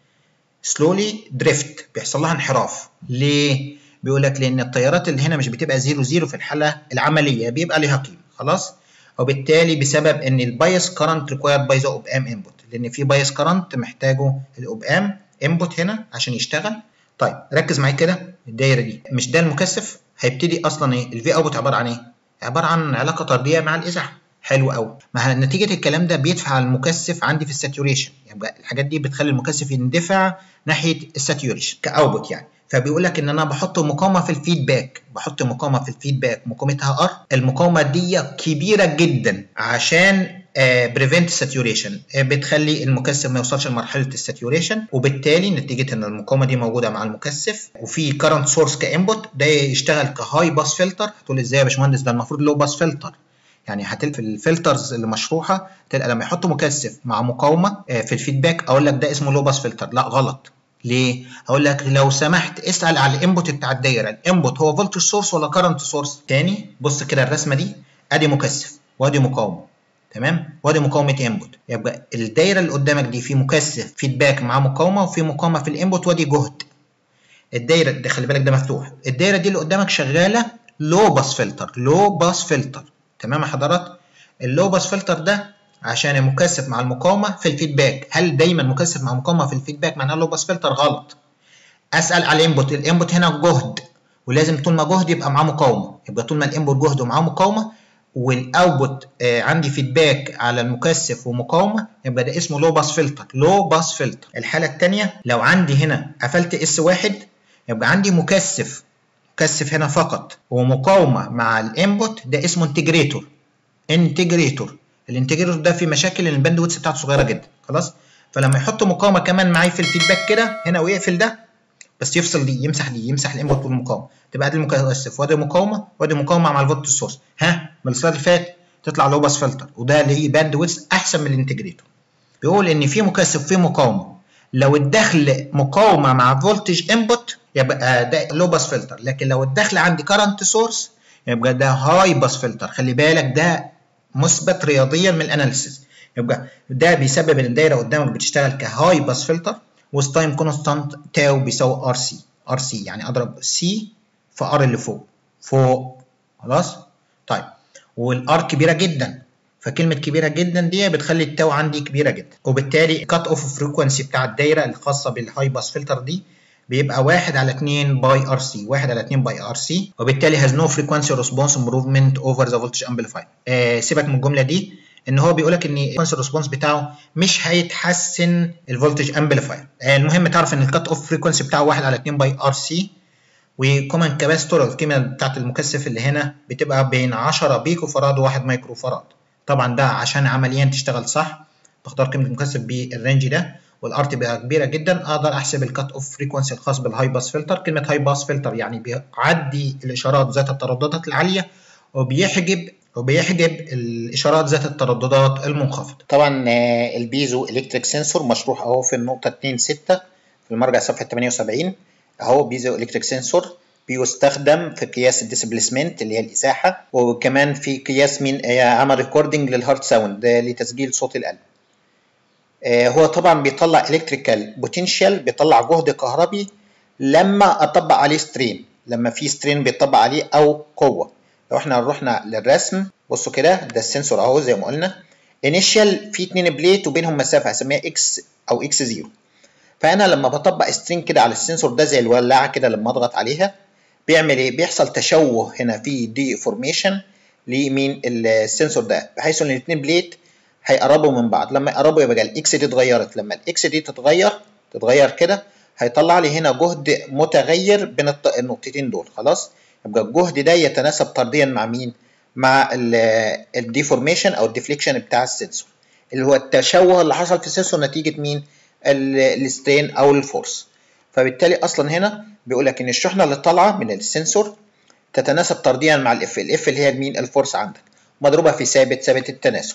slowly drift بيحصل لها انحراف ليه بيقول لك لان التيارات اللي هنا مش بتبقى زيرو زيرو في الحاله العمليه بيبقى ليها قيمه خلاص وبالتالي بسبب ان البايس كارنت ريكوايرد باي ذا اوب ام انبوت لان في بايس كارنت محتاجه الاوب ام انبوت هنا عشان يشتغل طيب ركز معايا كده الدايره دي مش ده المكثف هيبتدي اصلا ايه الفي اوتبوت عباره عن ايه عباره عن علاقه طرديه مع الازاحه حلو قوي مع نتيجه الكلام ده بيدفع المكثف عندي في الساتوريشن يبقى يعني الحاجات دي بتخلي المكثف يندفع ناحيه الساتوريشن كاوتبوت يعني فبيقول لك ان انا بحط مقاومه في الفيدباك بحط مقاومه في الفيدباك مقاومتها ار المقاومه دي كبيره جدا عشان بريفنت ساتوريشن بتخلي المكثف ما يوصلش لمرحله الساتوريشن وبالتالي نتيجه ان المقاومه دي موجوده مع المكثف وفي كارنت سورس كانبوت ده يشتغل كهاي باس فلتر هتقول ازاي يا باشمهندس ده المفروض لو باس فلتر يعني هتلف الفلترز اللي مشروحه تلقى لما يحطوا مكثف مع مقاومه في الفيدباك اقول لك ده اسمه لو باس فلتر لا غلط ليه؟ هقول لك لو سمحت اسال على الانبوت بتاع الدايره، الانبوت هو فولتج سورس ولا كارنت سورس؟ تاني بص كده الرسمه دي ادي مكثف وادي مقاومه. تمام وادي مقاومه انبوت يبقى الدايره اللي قدامك دي في مكثف فيدباك مع مقاومه وفي مقاومه في الانبوت وادي جهد الدايره دي خلي بالك ده مفتوح الدايره دي اللي قدامك شغاله لو باس فلتر لو باس فلتر تمام يا حضرات اللو باس فلتر ده عشان المكثف مع المقاومه في الفيدباك هل دايما مكثف مع مقاومه في الفيدباك معناه لو باس فلتر غلط اسال على الانبوت الانبوت هنا جهد ولازم طول ما جهد يبقى معاه مقاومه يبقى طول ما الانبوت جهد ومعاه مقاومه والاوتبوت آه عندي فيدباك على المكثف ومقاومه يبقى ده اسمه لو باس فلتر لو باس فلتر الحاله الثانيه لو عندي هنا قفلت اس واحد يبقى عندي مكثف مكثف هنا فقط ومقاومه مع الانبوت ده اسمه انتجريتور انتجريتور الانتجريتور ده فيه مشاكل ان الباند ويتس بتاعته صغيره جدا خلاص فلما يحط مقاومه كمان معايا في الفيدباك كده هنا ويقفل ده بس يفصل دي يمسح دي يمسح الانبوت والمقاومه تبقى ادي المكثف وادي مقاومه وادي مقاومه مع الفولت سورس ها من السلايد اللي فات تطلع لو باس فلتر وده اللي هي باند ويتس احسن من الانتجريتور بيقول ان في مكثف فيه مقاومه لو الدخل مقاومه مع فولتج انبوت يبقى ده لو باس فلتر لكن لو الدخل عندي كرنت سورس يبقى ده هاي باس فلتر خلي بالك ده مثبت رياضيا من الاناليسيس يبقى ده بيسبب ان الدايره قدامك بتشتغل كهاي باس فلتر وذ تايم كونستانت تاو بيساوي ار سي ار سي يعني اضرب سي في ار اللي فوق فوق خلاص طيب والار كبيره جدا فكلمه كبيره جدا دي بتخلي التاو عندي كبيره جدا وبالتالي كات اوف فريكونسي بتاع الدايره الخاصه بالهاي باس فلتر دي بيبقى 1 على 2 باي ار سي 1 على 2 باي ار سي وبالتالي has no frequency response improvement over the voltage amplifier آه سيبك من الجمله دي ان هو بيقول لك ان الفريكونسي ريسبونس بتاعه مش هيتحسن الفولتج امبليفاير آه المهم تعرف ان الكات اوف فريكونسي بتاعه 1 على 2 باي ار سي وكومن كاباستور القيمه بتاعت المكثف اللي هنا بتبقى بين 10 بيكو فراد و1 مايكرو فراد طبعا ده عشان عمليا تشتغل صح بختار قيمه المكثف بالرينج ده والار تبقى كبيره جدا اقدر احسب الكات اوف فريكونسي الخاص بالهاي باس فلتر كلمه هاي باس فلتر يعني بيعدي الاشارات ذات الترددات العاليه وبيحجب وبيحجب الاشارات ذات الترددات المنخفضه طبعا البيزو الكتريك سنسور مشروح اهو في النقطه 2 6 في المرجع صفحه 78 اهو بيزو الكتريك سنسور بيستخدم في قياس الديسبليسمنت اللي هي الازاحه وكمان في قياس مين عمل ريكوردنج للهارت ساوند لتسجيل صوت القلب هو طبعا بيطلع الكتريكال بوتنشال بيطلع جهد كهربي لما اطبق عليه سترين لما في سترين بيطبق عليه او قوه لو احنا رحنا للرسم بصوا كده ده السنسور اهو زي ما قلنا انيشال في اتنين بليت وبينهم مسافه هسميها اكس او اكس زيرو فانا لما بطبق سترين كده على السنسور ده زي الولاعه كده لما اضغط عليها بيعمل ايه بيحصل تشوه هنا في دي فورميشن لمين السنسور ده بحيث ان الاتنين بليت هيقربوا من بعض لما يقربوا يبقى الاكس دي اتغيرت لما الاكس دي تتغير تتغير كده هيطلع لي هنا جهد متغير بين النقطتين دول خلاص يبقى الجهد ده يتناسب طرديا مع مين مع الديفورميشن او الديفليكشن بتاع السنسور اللي هو التشوه اللي حصل في السنسور نتيجه مين الستين او الفورس فبالتالي اصلا هنا بيقول لك ان الشحنه اللي طالعه من السنسور تتناسب طرديا مع الاف الاف اللي هي مين الفورس عندك مضروبه في ثابت ثابت التناسب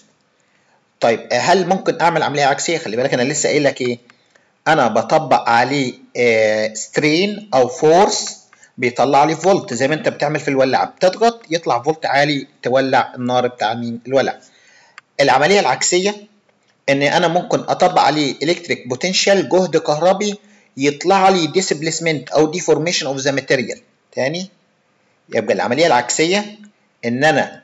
طيب هل ممكن اعمل عمليه عكسيه خلي بالك انا لسه قايل لك ايه انا بطبق عليه آه سترين او فورس بيطلع لي فولت زي ما انت بتعمل في الولاعه بتضغط يطلع فولت عالي تولع النار بتاع مين الولع العمليه العكسيه ان انا ممكن اطبق عليه الكتريك بوتنشال جهد كهربي يطلع لي ديسبليسمنت او ديفورميشن اوف ذا ماتيريال تاني يبقى العمليه العكسيه ان انا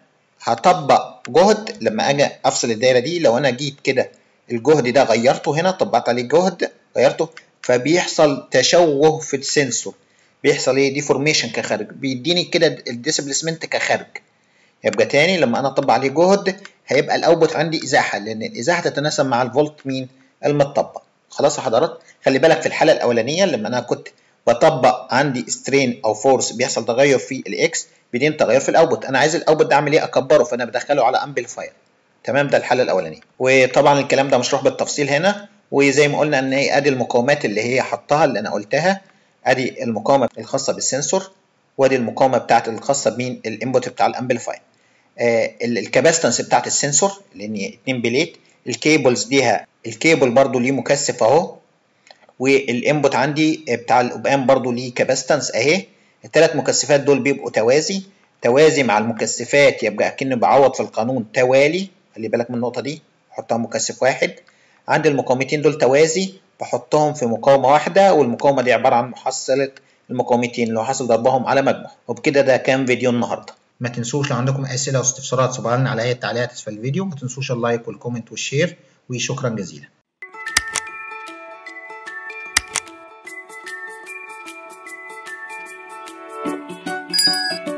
هطبق جهد لما اجي افصل الدايره دي لو انا جيت كده الجهد ده غيرته هنا طبقت عليه جهد غيرته فبيحصل تشوه في السنسور بيحصل ايه ديفورميشن كخارج بيديني كده الديسبليسمنت كخارج يبقى تاني لما انا اطبق عليه جهد هيبقى الاوتبوت عندي ازاحه لان الازاحه تتناسب مع الفولت مين المتطبق خلاص يا حضرات خلي بالك في الحاله الاولانيه لما انا كنت بطبق عندي سترين او فورس بيحصل تغير في الاكس بيدين تغير في الاوتبوت انا عايز الاوتبوت ده اعمل ايه اكبره فانا بدخله على امبليفاير تمام ده الحاله الاولانيه وطبعا الكلام ده مشروح بالتفصيل هنا وزي ما قلنا ان هي ادي المقاومات اللي هي حطها اللي انا قلتها ادي المقاومه الخاصه بالسنسور وادي المقاومه بتاعت الخاصه بمين الانبوت بتاع الامبليفاير آه الكاباستنس بتاعت السنسور لان اتنين بليت الكيبلز ليها الكيبل برضو ليه مكثف اهو والانبوت عندي بتاع الابقام برضو ليه كاباستنس اهي الثلاث مكثفات دول بيبقوا توازي توازي مع المكثفات يبقى اكني بعوض في القانون توالي خلي بالك من النقطه دي بحطها مكثف واحد عندي المقاومتين دول توازي بحطهم في مقاومه واحده والمقاومه دي عباره عن محصله المقاومتين اللي حاصل ضربهم على مجموع وبكده ده كان فيديو النهارده ما تنسوش لو عندكم اسئله واستفسارات سيبوها لنا على اي التعليقات اسفل الفيديو ما تنسوش اللايك والكومنت والشير وشكرا جزيلا thank you